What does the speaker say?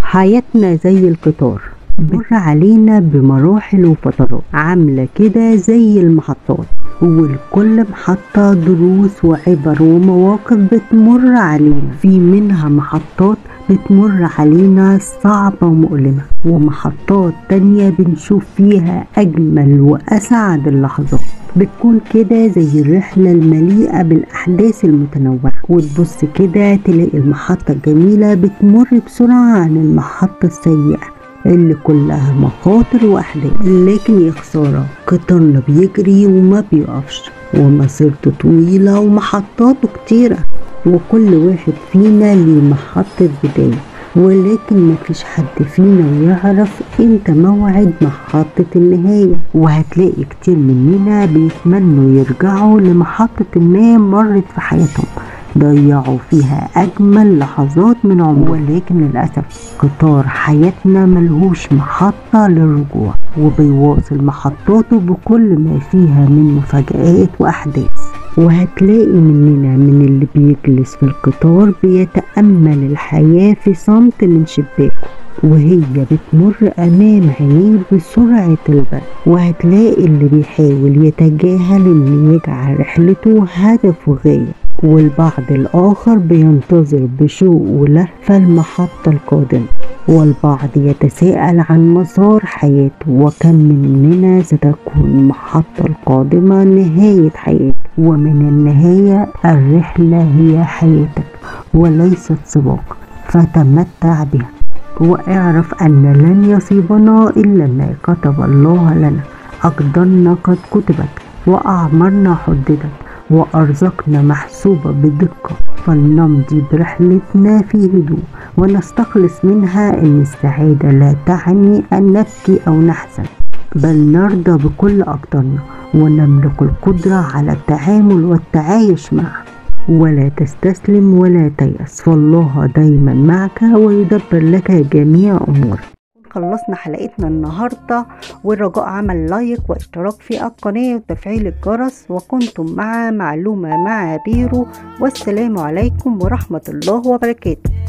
حياتنا زي القطار بتمر علينا بمراحل وفترات عاملة كده زي المحطات والكل محطة دروس وعبر ومواقف بتمر علينا في منها محطات بتمر علينا صعبة ومؤلمة ومحطات تانية بنشوف فيها أجمل وأسعد اللحظات بتكون كده زي الرحلة المليئة بالأحداث المتنوعة وتبص كده تلاقي المحطة الجميلة بتمر بسرعة عن المحطة السيئة اللي كلها مخاطر وأحداث لكن يا خسارة قطارنا بيجري وما بيقفش ومسيرته طويلة ومحطاته كتيرة وكل واحد فينا ليه محطة بداية ولكن مفيش حد فينا يعرف امتى موعد محطة النهاية وهتلاقي كتير مننا بيتمنوا يرجعوا لمحطة ما مرت في حياتهم ضيعوا فيها أجمل لحظات من عمرهم ولكن للأسف قطار حياتنا ملهوش محطة للرجوع وبيواصل محطاته بكل ما فيها من مفاجآت وأحداث وهتلاقي مننا من اللي بيجلس في القطار بيتأمل الحياة في صمت من شباكه وهي بتمر أمام عينيه بسرعة البرق وهتلاقي اللي بيحاول يتجاهل إن يجعل رحلته هدف وغاية والبعض الآخر بينتظر بشوق ولهفة المحطة القادمة والبعض يتساءل عن مسار حياته وكم مننا ستكون المحطة القادمة نهاية حياته ومن النهاية الرحلة هي حياتك وليست سباق فتمتع بها واعرف أن لن يصيبنا إلا ما كتب الله لنا أقدارنا قد كتبت وأعمارنا حددت وأرزقنا محسوبة بدقة فلنمضي برحلتنا في هدوء ونستخلص منها أن السعادة لا تعني أن نبكي أو نحزن بل نرضى بكل أقدارنا ونملك القدرة على التعامل والتعايش معه ولا تستسلم ولا تيأس فالله دايما معك ويدبر لك جميع أمورك خلصنا حلقتنا النهاردة والرجاء عمل لايك واشتراك في القناة وتفعيل الجرس وكنتم مع معلومة مع بيرو والسلام عليكم ورحمة الله وبركاته